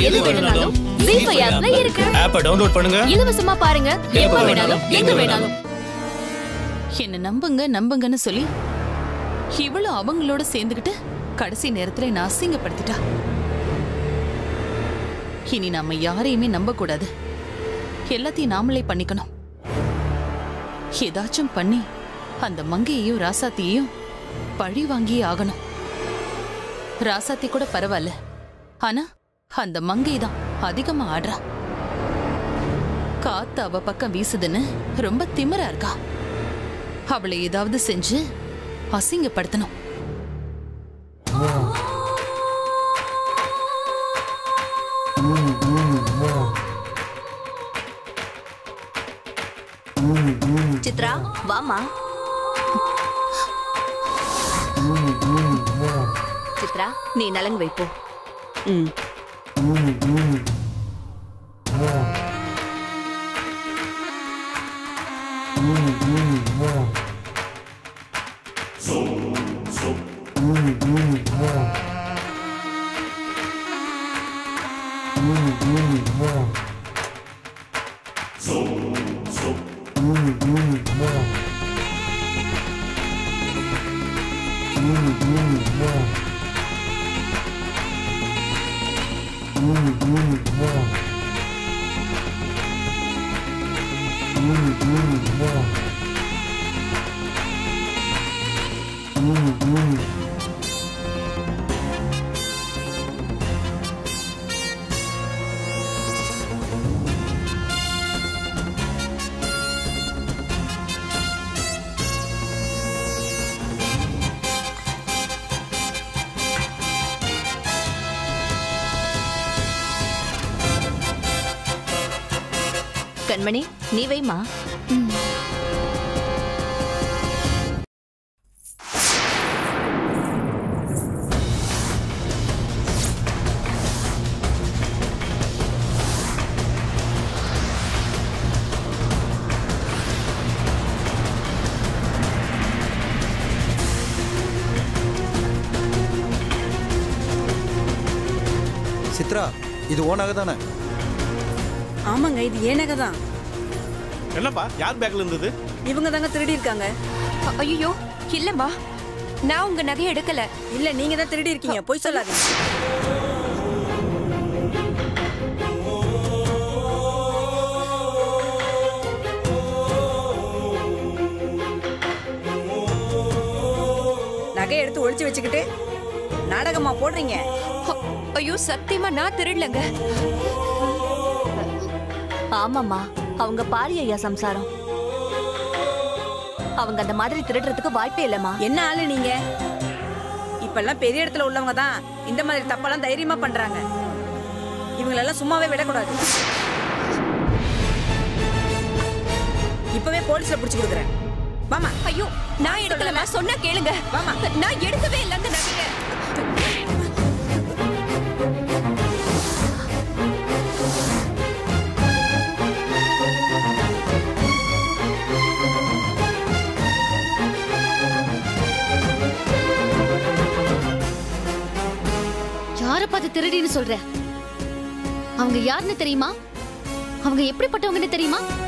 எது வேணும்னாலும் ஜீ ஃபைவ் ஆப்ல இருக்கு ஆப்பை டவுன்லோட் பண்ணுங்க இலவசமா பாருங்க எப்ப வேணாலும் எங்க வேணாலும் என்ன நம்புங்க நம்புங்கன்னு சொல்லி இவ்வளவு அவங்களோட சேர்ந்துகிட்டு கடைசி நேரத்துல என்ன அசிங்கப்படுத்திட்டா இனி நாம யாரையுமே நம்ப கூடாது எல்லாத்தையும் நாமளே பண்ணிக்கணும் ஏதாச்சும் பண்ணி அந்த மங்கையையும் ராசாத்தியையும் பழி வாங்கியே ஆகணும் ராசாத்தி கூட பரவாயில்ல ஆனா அந்த மங்கை தான் அதிகமா ஆடுறா காத்து அவ பக்கம் வீசுதுன்னு ரொம்ப திமிரா இருக்கா அவளை ஏதாவது செஞ்சு அசிங்கப்படுத்தணும் சித்ரா வாமா சித்ரா நீ நலங்கு வைப்போ ம் கண்மணி நீ வைமா சித்ரா இது ஓனாக தானே ஆமாங்க இது ஏனக தான் என்னப்பா யார் பேக்ல இருந்தது இவங்க தாங்க திருடி இருக்காங்க ஐயோ இல்லம்மா நான் உங்க நகையை எடுக்கல இல்ல நீங்க தான் திருடி இருக்கீங்க போய் சொல்லாதீங்க நகை எடுத்து ஒளிச்சு வச்சுக்கிட்டு நாடகமா போடுறீங்க அ- ஐயோ சத்தியமா நான் திருடலங்க ஆமாம்மா அவங்க பாரி ஐயா சம்சாரம் அவங்க அந்த மாதிரி திருடுறதுக்கு வாய்ப்பே இல்லம்மா என்ன ஆளு நீங்க இப்பெல்லாம் பெரிய இடத்துல உள்ளவங்க தான் இந்த மாதிரி தப்பெல்லாம் தைரியமா பண்றாங்க இவங்களெல்லாம் சும்மாவே விடக்கூடாது இப்பவே போலீஸ்ல புடிச்சு கொடுக்குறேன் வாமா ஐயோ நான் எடுக்கலமா சொன்னா கேளுங்க வாமா. நான் எடுக்கவே இல்லை அந்த நகையை யார பார்த்து திருடின்னு சொல்ற அவங்க யாருன்னு தெரியுமா அவங்க எப்படிப்பட்டவங்கன்னு தெரியுமா